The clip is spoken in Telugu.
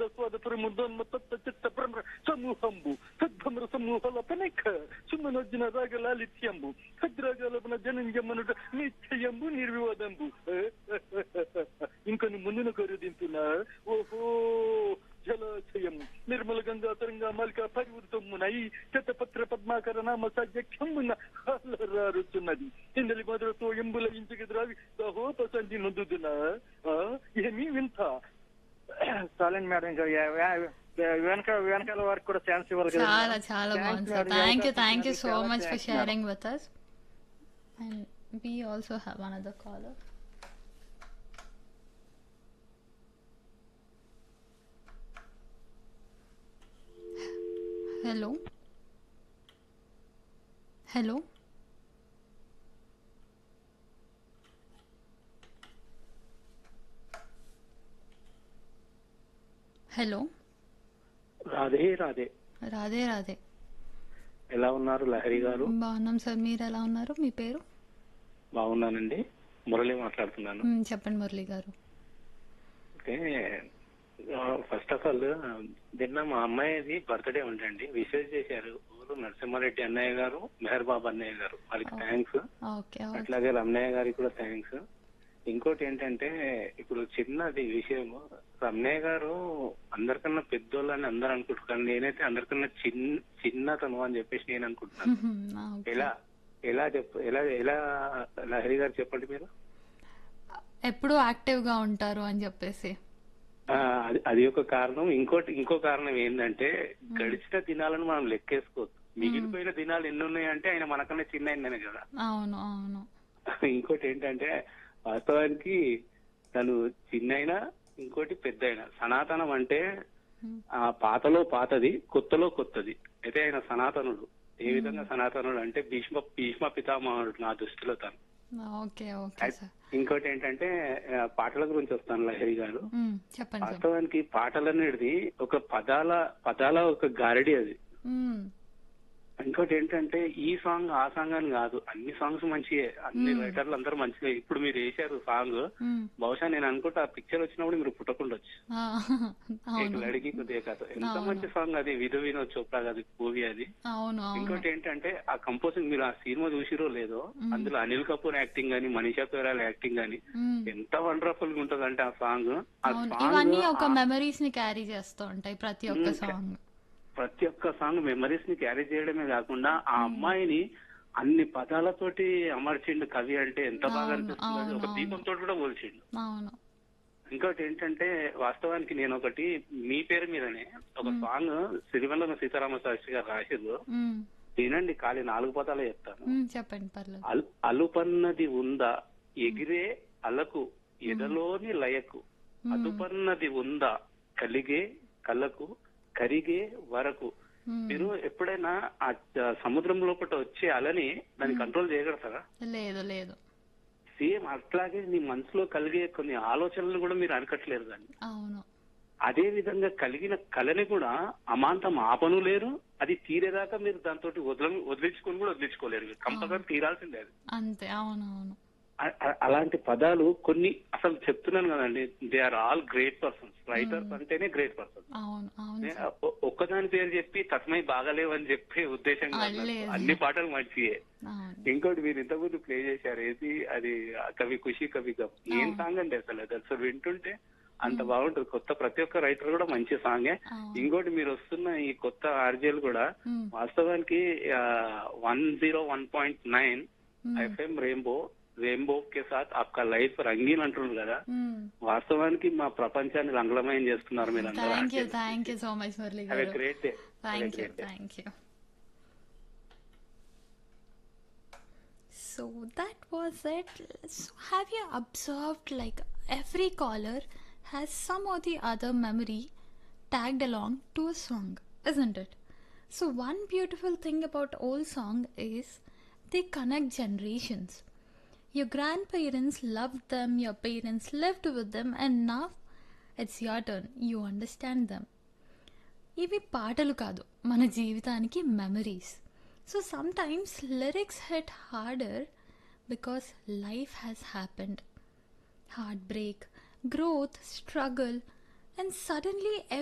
ఆనంద స్వాద ప్రముదోన్మత్త చిత్త భ్రమర సమూహంబు సద్భ్రమర సమూహలపనైక సుమనోజ్జన రాగ లాలిత్యంబు సద్రాగాలపన జనంజమ్మనుట నిశ్చయంబు నిర్వివాదంబు ఇంకొన్ని ముందున కరుదింపునా ఓహో జలాశయం నిర్మల గంగా తరంగా మాలిక పరివృతమునై శతపత్ర పద్మాకర నామ సజ్జక్షమున హాలరారుతున్నది ఇందలి మధురతో ఎంబుల ఇంటికి ద్రావి సహోపసంధి నొందుదున ఏమీ వింత చాలండి మేడం ఇంకా యా- యా- వెనక వెనకాల వారికి కూడా ఛాన్స్ ఇవ్వాలి కదా చాలా మేడం? చాలా Thanks బాగుంది సార్ మేడం. థ్యాంక్ యూ అవకాశం థ్యాంక్ యూ ఇచ్చినందుకు సో చాలా much for thanks madam. Sharing with us and we also have another caller hello hello hello Radhe Radhe Radhe Radhe ఎలా ఉన్నారు లహరి గారు బాగున్నాం సార్ మీరు ఎలా ఉన్నారు మీ పేరు బాగున్నానండి మురళి మాట్లాడుతున్నాను మ్మ్, చెప్పండి మురళి గారు ఓకే ఫస్ట్ ఆఫ్ ఆల్ నిన్న మా అమ్మాయిది బర్త్డే ఉండండి విషెస్ చేశారు ఊరు నరసింహారెడ్డి అన్నయ్య గారు మెహర్ బాబు అన్నయ్య గారు వాళ్ళకి థ్యాంక్స్ ఓకే ఓకే అట్లాగే రమణయ్య గారికి కూడా థ్యాంక్స్ ఇంకోటి ఏంటంటే ఇప్పుడు చిన్నది విషయం రమణయ్య గారు అందరికన్నా పెద్దోళ్ళని అందరు అనుకుంటున్నారు నేనైతే అందరికన్నా చిన్న చిన్నతను అని చెప్పేసి నేను అనుకుంటున్నాను ఆ, ఓకే. ఎలా ఎలా చెప్ప ఎలా ఎలా లహరి గారు చెప్పండి మీరు ఎప్పుడూ యాక్టివ్ గా ఉంటారు అని చెప్పేసి ఆ, అది అది ఒక కారణం ఇంకోటి ఇంకో కారణం ఏంటంటే గడిచిన దినాలను మనం లెక్కేసుకోవద్దు మిగిలిపోయిన దినాలు ఎన్ని ఉన్నాయంటే ఆయన మనకన్నా చిన్న ఆయననే కదా అవును అవును ఇంకోటి ఏంటంటే వాస్తవానికి తను చిన్నైనా ఇంకోటి పెద్దయినా సనాతనం అంటే ఆ పాతలో పాతది కొత్తలో కొత్తది అయితే ఆయన సనాతనుడు ఏ విధంగా సనాతనుడు అంటే భీష్మ భీష్మ పితామహుడు నా దృష్టిలో తను ఓకే ఓకే సార్ ఇంకోటి ఏంటంటే ఆ, పాటల గురించి వస్తాను లహరి గారు మ్మ్, చెప్పండి సార్ వాస్తవానికి పాటలు అనేది ఒక పదాల పదాల ఒక గారడి అది మ్మ్, ఇంకోటి ఏంటంటే ఈ సాంగ్ ఆ సాంగ్ అని కాదు అన్ని సాంగ్స్ మంచియే అన్ని రైటర్లు అందరూ మంచిగా ఇప్పుడు మీరు వేశారు సాంగ్ మ్మ్. బహుశా నేను అనుకుంటా ఆ పిక్చర్ వచ్చినప్పుడు మీరు పుట్టకుండొచ్చు ఆ, అవును లడికి కొద్దిగా కథ ఎంత అవును. మంచి సాంగ్ అది విధు వినోద్ చోప్రా అది మూవీ అది అవును అవును ఇంకోటి ఏంటంటే ఆ కంపోజింగ్ మీరు ఆ సినిమా చూసిరో లేదో అందులో అనిల్ కపూర్ యాక్టింగ్ గాని మనీషా కొయిరాల యాక్టింగ్ గాని మ్మ్. ఎంత వండర్ఫుల్ గా ఉంటది అంటే ఆ సాంగ్ ఆ అవును సాంగ్ ఇవన్నీ ఒక మెమరీస్ ని క్యారీ చేస్తూ ఉంటాయి ప్రతి ఒక్క మ్మ్. సాంగ్ ప్రతి ఒక్క సాంగ్ మెమరీస్ ని క్యారీ చేయడమే కాకుండా ఆ అమ్మాయిని అన్ని పదాలతోటి అమర్చిండు కవి అంటే ఎంత బాగా అవును, అనిపిస్తుంది అది. ఒక అవును, దీపంతో కూడా పోల్చిండు అవును ఇంకోటి ఏంటంటే వాస్తవానికి నేను ఒకటి మీ పేరు మీదనే ఒక సాంగ్ సిరివెల్ల సీతారామ శాస్త్రి గారు రాసిర్రు మ్మ్, వినండి ఖాళీ నాలుగు పదాలు చెప్తాను మ్మ్, చెప్పండి పర్లేదు అల్- అలుపన్నది ఉందా ఎగిరే అలకు ఎదలోని లయకు అదుపన్నది ఉందా కలిగే కలకు కరిగే వరకు మ్మ్. మీరు ఎప్పుడైనా ఆ చ- సముద్రం లోపల వచ్చే అలని దాన్ని కంట్రోల్ చేయగలుగుతారా లేదు లేదు సేమ్ అట్లాగే మీ మనసులో కలిగే కొన్ని ఆలోచనలు కూడా మీరు అరకట్లేరు దాన్ని అవును అదే విధంగా కలిగిన కళని కూడా అమాంతం ఆపను లేరు అది తీరేదాకా మీరు దాంతో వదల వదిలించుకొని కూడా వదిలించుకోలేరు కంపల్సరీ తీరాల్సిందే అది అంతే అవును అవును అ- అ- అలాంటి పదాలు కొన్ని అసలు చెప్తున్నాను కదండి they are all great persons writers అంటేనే గ్రేట్ పర్సన్స్ అవును అవును సార్. ఒక్కదాని పేరు చెప్పి తస్మై బాగలేవు అని చెప్పే ఉద్దేశం కాదు నాకు. లేదు. అన్ని పాటలు మంచియే అవును ఇంకోటి మీరు ఇంతకుముందు ప్లే చేశారు ఏది అది ఆ కవి ఖుషి కవి గమ్ ఏం సాంగ్ అండి అసలు అది అసలు వింటుంటే అంత బాగుంటుంది కొత్త ప్రతి ఒక్క రైటర్ కూడా మంచి సాంగే అవును. ఇంకోటి మీరు వస్తున్న ఈ కొత్త ఆర్జేలు కూడా మ్మ్. వాస్తవానికి one zero one point nine మ్మ్. ఎఫ్ఎం రెయిన్బో రెయిన్బో కే సాత్ ఆప్కా లైఫ్ రంగీన్ అంటున్నారు కదా మ్మ్. వాస్తవానికి మా ప్రపంచాన్ని రంగులమయం చేస్తున్నారు మీరు thank you thank you so much Murali have a గారు great day thank you thank you So that was it. So have you observed like every caller has some or the other memory tagged along to a song, isn't it? So one beautiful thing about old song is they connect generations. Your grandparents loved them, your parents lived with them, and now it's your turn. You understand them. ఇవి పాటలు కాదు మన జీవితానికి memories so sometimes lyrics hit harder because life has happened heartbreak growth struggle and suddenly